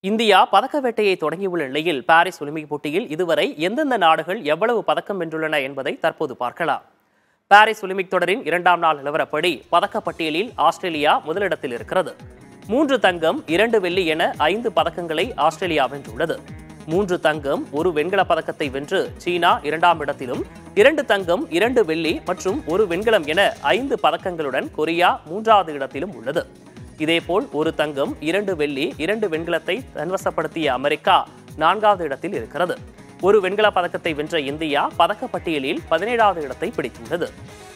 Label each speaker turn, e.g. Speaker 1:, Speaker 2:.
Speaker 1: India பதக்க வேட்டையை தொடங்கியுள்ள நிலையில் பாரிஸ் ஒலிம்பிக் போட்டியில் இதுவரை எந்தெந்த நாடுகள் எவ்வளவு பதக்கம் வென்றுள்ளன என்பதை தற்போது பார்க்கலாம் பாரிஸ் ஒலிம்பிக் தொடரின் இரண்டாம் நாள் நிலவரப்படி பதக்கப் பட்டியலில் ஆஸ்திரேலியா முதலிடத்தில் இருக்கிறது மூன்று தங்கம் இரண்டு வெள்ளி என ஐந்து பதக்கங்களை ஆஸ்திரேலியா வென்றுள்ளது மூன்று தங்கம் ஒரு வெண்கலப் பதக்கத்தை வென்று சீனா இரண்டாம் இடத்திலும் இரண்டு தங்கம் இரண்டு வெள்ளி மற்றும் ஒரு வெண்கலம் என ஐந்து பதக்கங்களுடன் கொரியா மூன்றாவது இடத்திலும் உள்ளது இதேபோல் ஒரு தங்கம் இரண்டு வெள்ளி இரண்டு வெண்கலத்தை தன்வசப்படுத்திய அமெரிக்கா நான்காவது இடத்தில் இருக்கிறது ஒரு வெண்கலப் பதக்கத்தை வென்ற இந்தியா பதக்கப்பட்டியலில் பதினேழாவது இடத்தை பிடித்துள்ளது